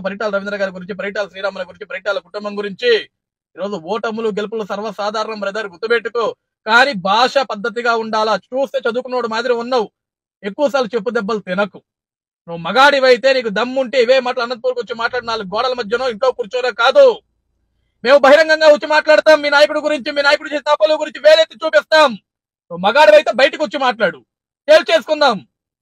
పరిటాల రవీంద్ర గారి గురించి పరిటాల శ్రీరాముల గురించి పరిటాల కుటుంబం గురించి ఈరోజు ఓటములు గెలుపులు సర్వసాధారణం బ్రదర్ గుర్తుపెట్టుకో కానీ భాష పద్ధతిగా ఉండాలా చూస్తే చదువుకున్నోడు మాదిరి ఉన్నావు ఎక్కువసార్లు చెప్పు దెబ్బలు తినకు నువ్వు మగాడివైతే నీకు దమ్ముంటే ఇవే మాటలు అనంతపూర్కి వచ్చి మాట్లాడి నాలుగు గోడల మధ్యనో ఇంట్లో కూర్చోనో కాదు మేము బహిరంగంగా వచ్చి మాట్లాడతాం మీ నాయకుడి గురించి మీ నాయకుడి చేసిన తప్పుల గురించి వేలెత్తి చూపిస్తాం నువ్వు మగాడివైతే బయటకు వచ్చి మాట్లాడు తేల్చేసుకుందాం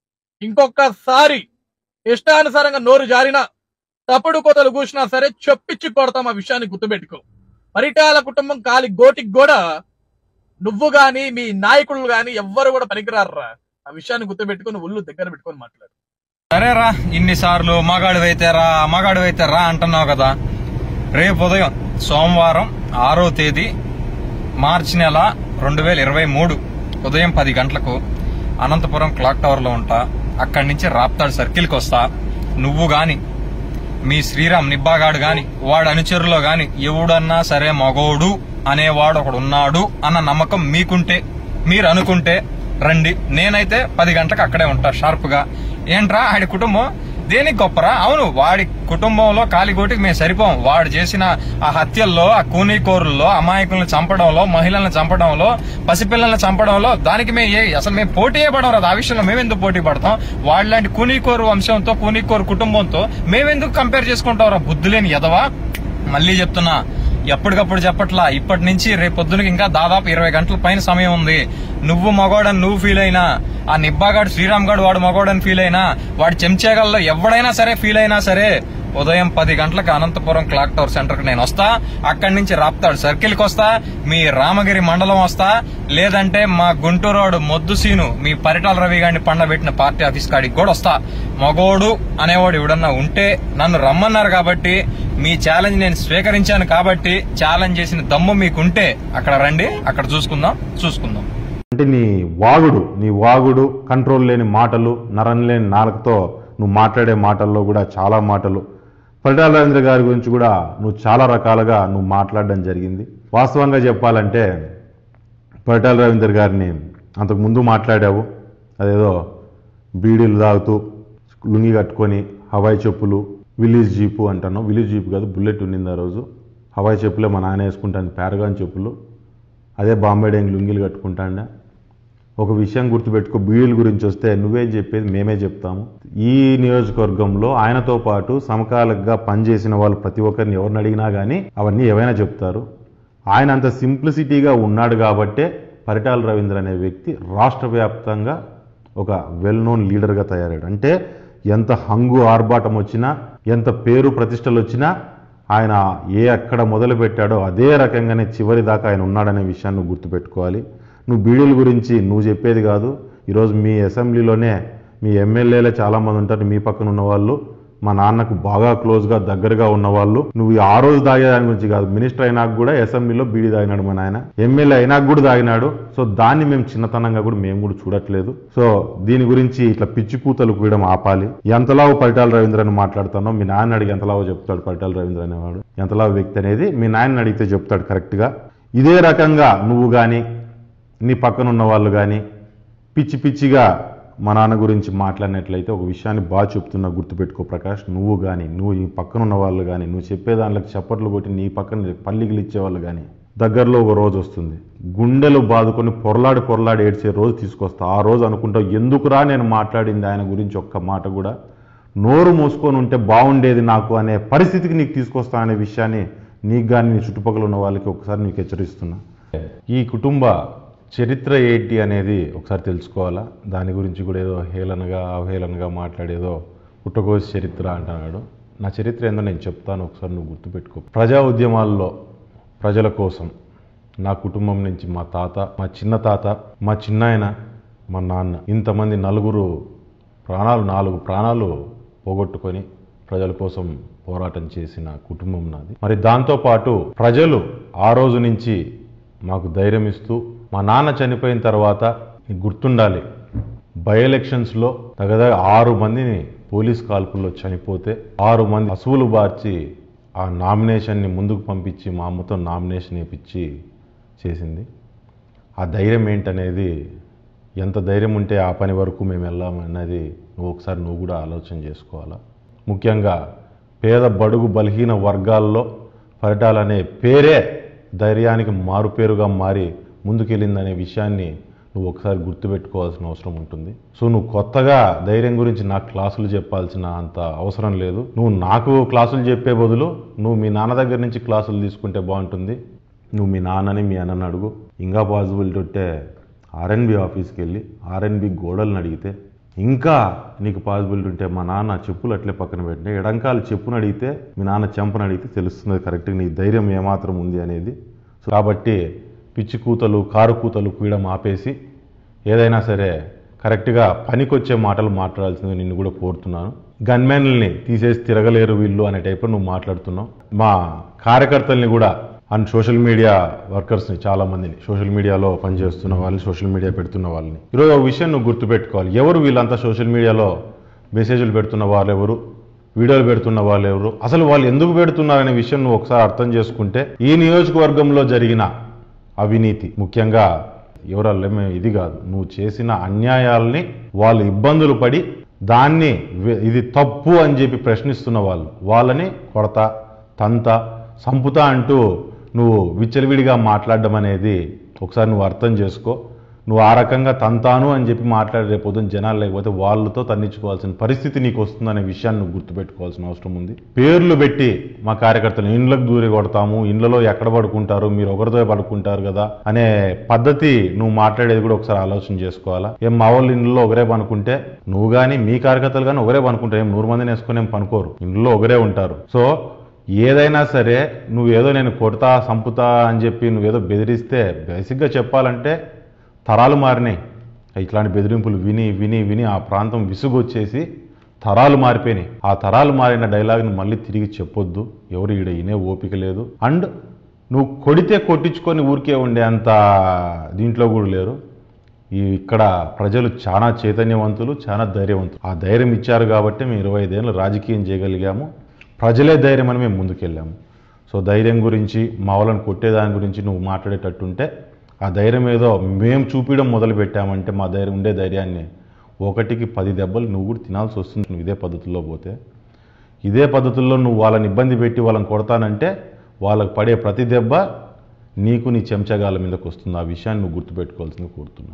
ఇంకొకసారి ఇష్టానుసారంగా నోరు జారినా తప్పుడు కోతలు కూసినా సరే చెప్పిచ్చి కొడతాం ఆ విషయాన్ని గుర్తుపెట్టుకో పరిటాల కుటుంబం కాలి గోటికి కూడా నువ్వు గాని మీ నాయకులు గాని ఎవ్వరు కూడా పనికిరారురా ఆ విషయాన్ని గుర్తుపెట్టుకుని ఒళ్ళు దగ్గర పెట్టుకొని మాట్లాడు సరేరా ఇన్నిసార్లు మగాడివైతే రా మగాడివైతే రా అంటున్నావు కదా రేపు ఉదయం సోమవారం ఆరో తేదీ మార్చి నెల రెండు వేల ఇరవై మూడు ఉదయం పది గంటలకు అనంతపురం క్లాక్ టవర్లో ఉంటా అక్కడి నుంచి రాప్తాడు సర్కిల్కి వస్తా నువ్వు గాని మీ శ్రీరామ్ నిబ్బాగాడు గాని వాడి అనుచరులో గాని ఎవడన్నా సరే మగోడు అనేవాడు ఒకడు ఉన్నాడు అన్న నమ్మకం మీకుంటే మీరు అనుకుంటే రండి నేనైతే పది గంటలకు అక్కడే ఉంటా షార్ప్ గా ఏంట్రా ఆడి కుటుంబం దేనికి గొప్పరా అవును వాడి కుటుంబంలో కాలిగోటికి మేము సరిపోం వాడు చేసిన ఆ హత్యల్లో ఆ కూనీకోరుల్లో అమాయకులను చంపడంలో మహిళలను చంపడంలో పసిపిల్లల్ని చంపడంలో దానికి మేము ఏ అసలు మేము పోటీ పడం రాదు ఆ విషయంలో మేము ఎందుకు పోటీ పడతాం వాళ్ళలాంటి కూనీకోరు వంశంతో కూనీకోరు కుటుంబంతో మేమెందుకు కంపేర్ చేసుకుంటాం రా బుద్ధి లేని ఎదవా మళ్ళీ చెప్తున్నా ఎప్పటికప్పుడు చెప్పట్లా ఇప్పటి నుంచి రేపు పొద్దునకి ఇంకా దాదాపు ఇరవై గంటల పైన సమయం ఉంది నువ్వు మగోడని నువ్వు ఫీల్ అయినా ఆ నిబ్బాగాడు శ్రీరామ్ గాడు వాడు మగోడని ఫీల్ అయినా వాడి చెంచేగల్లో ఎవడైనా సరే ఫీల్ అయినా సరే ఉదయం పది గంటలకు అనంతపురం క్లాక్ టవర్ సెంటర్ కి నేను వస్తా అక్కడి నుంచి రాప్తాడు సర్కిల్ కి వస్తా మీ రామగిరి మండలం వస్తా లేదంటే మా గుంటూరు రోడ్ మొద్దు సీను మీ పరిటాల రవి గారిని పండబెట్టిన పార్టీ ఆఫీస్ కాడికి కూడా వస్తా మగోడు అనేవాడు ఎవడన్నా ఉంటే నన్ను రమ్మన్నారు కాబట్టి మీ ఛాలెంజ్ నేను స్వీకరించాను కాబట్టి ఛాలెంజ్ చేసిన దమ్ము మీకుంటే అక్కడ రండి అక్కడ చూసుకుందాం చూసుకుందాం అంటే నీ వాగుడు నీ వాగుడు కంట్రోల్ లేని మాటలు నరం లేని నాలుకతో నువ్వు మాట్లాడే మాటల్లో కూడా చాలా మాటలు పరిటాల రవీంద్ర గారి గురించి కూడా నువ్వు చాలా రకాలుగా నువ్వు మాట్లాడడం జరిగింది వాస్తవంగా చెప్పాలంటే పరిటాల రవీంద్ర గారిని అంతకు ముందు మాట్లాడావు అదేదో బీడీలు తాగుతూ లుంగి కట్టుకొని హవాయి చెప్పులు విలేజ్ జీపు అంటాను విలేజ్ జీపు కాదు బుల్లెట్ ఉండింది ఆ రోజు హవాయి చెప్పులే మా నాన్న వేసుకుంటాను పారగాన్ చెప్పులు అదే బాంబే డేంగ్ లుంగీలు కట్టుకుంటాండా ఒక విషయం గుర్తుపెట్టుకో బీడీల గురించి వస్తే నువ్వేం చెప్పేది మేమే చెప్తాము ఈ నియోజకవర్గంలో ఆయనతో పాటు సమకాలికగా పనిచేసిన వాళ్ళు ప్రతి ఒక్కరిని ఎవరిని అడిగినా కానీ అవన్నీ ఏవైనా చెప్తారు ఆయన అంత సింప్లిసిటీగా ఉన్నాడు కాబట్టే పరిటాల రవీంద్ర అనే వ్యక్తి రాష్ట్ర వ్యాప్తంగా ఒక వెల్ నోన్ లీడర్గా తయారాడు అంటే ఎంత హంగు ఆర్భాటం వచ్చినా ఎంత పేరు ప్రతిష్టలు వచ్చినా ఆయన ఏ ఎక్కడ మొదలు పెట్టాడో అదే రకంగానే చివరి దాకా ఆయన ఉన్నాడనే విషయాన్ని నువ్వు గుర్తుపెట్టుకోవాలి నువ్వు బీడీల గురించి నువ్వు చెప్పేది కాదు ఈరోజు మీ అసెంబ్లీలోనే మీ ఎమ్మెల్యేలే చాలామంది ఉంటారు మీ పక్కన ఉన్న వాళ్ళు మా నాన్నకు బాగా క్లోజ్గా దగ్గరగా ఉన్న వాళ్ళు నువ్వు ఈ ఆ రోజు తాగే దాని గురించి కాదు మినిస్టర్ అయినాక కూడా అసెంబ్లీలో బీడీ తాగినాడు మా నాయన ఎమ్మెల్యే అయినాక కూడా తాగినాడు సో దాన్ని మేము చిన్నతనంగా కూడా మేము కూడా చూడట్లేదు సో దీని గురించి ఇట్లా పిచ్చి కూతలు కూయడం ఆపాలి ఎంతలావు పరిటాల రవీంద్ర అని మాట్లాడుతానో మీ నాన్న అడిగి ఎంతలావో చెప్తాడు పరిటాల రవీంద్ర అనేవాడు ఎంతలావు వ్యక్తి అనేది మీ నాయన అడిగితే చెప్తాడు కరెక్ట్గా ఇదే రకంగా నువ్వు కానీ నీ పక్కన ఉన్న వాళ్ళు కానీ పిచ్చి పిచ్చిగా మా నాన్న గురించి మాట్లాడినట్లయితే ఒక విషయాన్ని బాగా చెప్తున్నా గుర్తుపెట్టుకో ప్రకాష్ నువ్వు కానీ నువ్వు ఈ పక్కన ఉన్న వాళ్ళు కానీ నువ్వు చెప్పే దాంట్లోకి చప్పట్లు కొట్టి నీ పక్కన పల్లికిలు ఇచ్చేవాళ్ళు కానీ దగ్గరలో ఒక రోజు వస్తుంది గుండెలు బాదుకొని పొరలాడి పొరలాడి ఏడ్చే రోజు తీసుకొస్తా ఆ రోజు అనుకుంటావు ఎందుకురా నేను మాట్లాడింది ఆయన గురించి ఒక్క మాట కూడా నోరు మూసుకొని ఉంటే బాగుండేది నాకు అనే పరిస్థితికి నీకు తీసుకొస్తా అనే విషయాన్ని నీకు కానీ నీ చుట్టుపక్కల ఉన్న వాళ్ళకి ఒకసారి నీకు హెచ్చరిస్తున్నా ఈ కుటుంబ చరిత్ర ఏంటి అనేది ఒకసారి తెలుసుకోవాలా దాని గురించి కూడా ఏదో హేళనగా అవహేళనగా మాట్లాడేదో పుట్టకోసి చరిత్ర అంటున్నాడు నా చరిత్ర ఏందో నేను చెప్తాను ఒకసారి నువ్వు గుర్తుపెట్టుకో ప్రజా ఉద్యమాల్లో ప్రజల కోసం నా కుటుంబం నుంచి మా తాత మా చిన్న తాత మా చిన్నాయన మా నాన్న ఇంతమంది నలుగురు ప్రాణాలు నాలుగు ప్రాణాలు పోగొట్టుకొని ప్రజల కోసం పోరాటం చేసిన కుటుంబం నాది మరి దాంతోపాటు ప్రజలు ఆ రోజు నుంచి మాకు ధైర్యం ఇస్తూ మా నాన్న చనిపోయిన తర్వాత నీకు గుర్తుండాలి బై ఎలక్షన్స్లో దగ్గర ఆరు మందిని పోలీస్ కాల్పుల్లో చనిపోతే ఆరు మంది అసువులు బార్చి ఆ నామినేషన్ని ముందుకు పంపించి మా అమ్మతో నామినేషన్ వేయించి చేసింది ఆ ధైర్యం ఏంటనేది ఎంత ధైర్యం ఉంటే ఆ పని వరకు మేము వెళ్ళామన్నది నువ్వు ఒకసారి నువ్వు కూడా ఆలోచన చేసుకోవాలా ముఖ్యంగా పేద బడుగు బలహీన వర్గాల్లో పరిటాల అనే పేరే ధైర్యానికి మారుపేరుగా మారి ముందుకెళ్ళిందనే విషయాన్ని నువ్వు ఒకసారి గుర్తుపెట్టుకోవాల్సిన అవసరం ఉంటుంది సో నువ్వు కొత్తగా ధైర్యం గురించి నాకు క్లాసులు చెప్పాల్సిన అంత అవసరం లేదు నువ్వు నాకు క్లాసులు చెప్పే బదులు నువ్వు మీ నాన్న దగ్గర నుంచి క్లాసులు తీసుకుంటే బాగుంటుంది నువ్వు మీ నాన్నని మీ అన్నని అడుగు ఇంకా పాసిబిలిటీ ఉంటే ఆర్ఎన్బి ఆఫీస్కి వెళ్ళి ఆర్ఎన్బి గోడలను అడిగితే ఇంకా నీకు పాసిబిలిటీ ఉంటే మా నాన్న చెప్పులు అట్లే పక్కన పెట్టిన ఎడంకాలు చెప్పును అడిగితే మీ నాన్న చెంపను అడిగితే తెలుస్తుంది కరెక్ట్గా నీ ధైర్యం ఏమాత్రం ఉంది అనేది సో కాబట్టి పిచ్చి కూతలు కారు కూతలు కూయడం ఆపేసి ఏదైనా సరే కరెక్ట్గా పనికొచ్చే మాటలు మాట్లాడాల్సింది నిన్ను కూడా కోరుతున్నాను గన్మెన్లని తీసేసి తిరగలేరు వీళ్ళు అనే టైప్లో నువ్వు మాట్లాడుతున్నావు మా కార్యకర్తల్ని కూడా అండ్ సోషల్ మీడియా వర్కర్స్ని చాలా మందిని సోషల్ మీడియాలో పనిచేస్తున్న వాళ్ళని సోషల్ మీడియా పెడుతున్న వాళ్ళని ఈరోజు ఒక విషయం నువ్వు గుర్తుపెట్టుకోవాలి ఎవరు వీళ్ళంతా సోషల్ మీడియాలో మెసేజ్లు పెడుతున్న వాళ్ళు ఎవరు వీడియోలు పెడుతున్న వాళ్ళు ఎవరు అసలు వాళ్ళు ఎందుకు పెడుతున్నారనే విషయం నువ్వు ఒకసారి అర్థం చేసుకుంటే ఈ నియోజకవర్గంలో జరిగిన అవినీతి ముఖ్యంగా ఎవరల్లే మేము ఇది కాదు నువ్వు చేసిన అన్యాయాల్ని వాళ్ళు ఇబ్బందులు పడి దాన్ని వె- ఇది తప్పు అని చెప్పి ప్రశ్నిస్తున్న వాళ్ళు వాళ్ళని కొడతా తంత సంపుతా అంటూ నువ్వు విచ్చలవిడిగా మాట్లాడడం అనేది ఒకసారి నువ్వు అర్థం చేసుకో నువ్వు ఆ రకంగా తంతాను అని చెప్పి మాట్లాడే రేపు పొద్దున్న జనాలు లేకపోతే వాళ్ళతో తన్నించుకోవాల్సిన పరిస్థితి నీకు వస్తుందనే విషయాన్ని నువ్వు గుర్తుపెట్టుకోవాల్సిన అవసరం ఉంది పేర్లు పెట్టి మా కార్యకర్తలు ఇండ్లకు దూరి కొడతాము ఇండ్లలో ఎక్కడ పడుకుంటారు మీరు ఒకరితో పడుకుంటారు కదా అనే పద్ధతి నువ్వు మాట్లాడేది కూడా ఒకసారి ఆలోచన చేసుకోవాలా ఏం మా వాళ్ళు ఇంట్లో ఒకరే పనుకుంటే నువ్వు కానీ మీ కార్యకర్తలు కానీ ఒకరే పనుకుంటారు ఏం నూరు మందిని వేసుకొని ఏం పనుకోరు ఇంట్లో ఒకరే ఉంటారు సో ఏదైనా సరే నువ్వేదో నేను కొడతా సంపుతా అని చెప్పి నువ్వేదో బెదిరిస్తే బేసిక్గా చెప్పాలంటే తరాలు మారినాయి ఇట్లాంటి బెదిరింపులు విని విని విని ఆ ప్రాంతం విసుగొచ్చేసి తరాలు మారిపోయినాయి ఆ తరాలు మారిన డైలాగ్ని మళ్ళీ తిరిగి చెప్పొద్దు ఎవరు ఈడ ఇనే ఓపిక లేదు అండ్ నువ్వు కొడితే కొట్టించుకొని ఊరికే ఉండే అంత దీంట్లో కూడా లేరు ఈ ఇక్కడ ప్రజలు చాలా చైతన్యవంతులు చాలా ధైర్యవంతులు ఆ ధైర్యం ఇచ్చారు కాబట్టి మేము ఇరవై ఐదేళ్ళు రాజకీయం చేయగలిగాము ప్రజలే ధైర్యం అని మేము ముందుకెళ్ళాము సో ధైర్యం గురించి మా వాళ్ళని కొట్టేదాని గురించి నువ్వు మాట్లాడేటట్టుంటే ఆ ధైర్యం ఏదో మేము చూపించడం మొదలు పెట్టామంటే మా ధైర్యం ఉండే ధైర్యాన్ని ఒకటికి పది దెబ్బలు నువ్వు కూడా తినాల్సి వస్తుంది నువ్వు ఇదే పద్ధతుల్లో పోతే ఇదే పద్ధతుల్లో నువ్వు వాళ్ళని ఇబ్బంది పెట్టి వాళ్ళని కొడతానంటే వాళ్ళకి పడే ప్రతి దెబ్బ నీకు నీ చెంచగాల మీదకి వస్తుంది ఆ విషయాన్ని నువ్వు గుర్తుపెట్టుకోవాల్సింది కోరుతున్నాను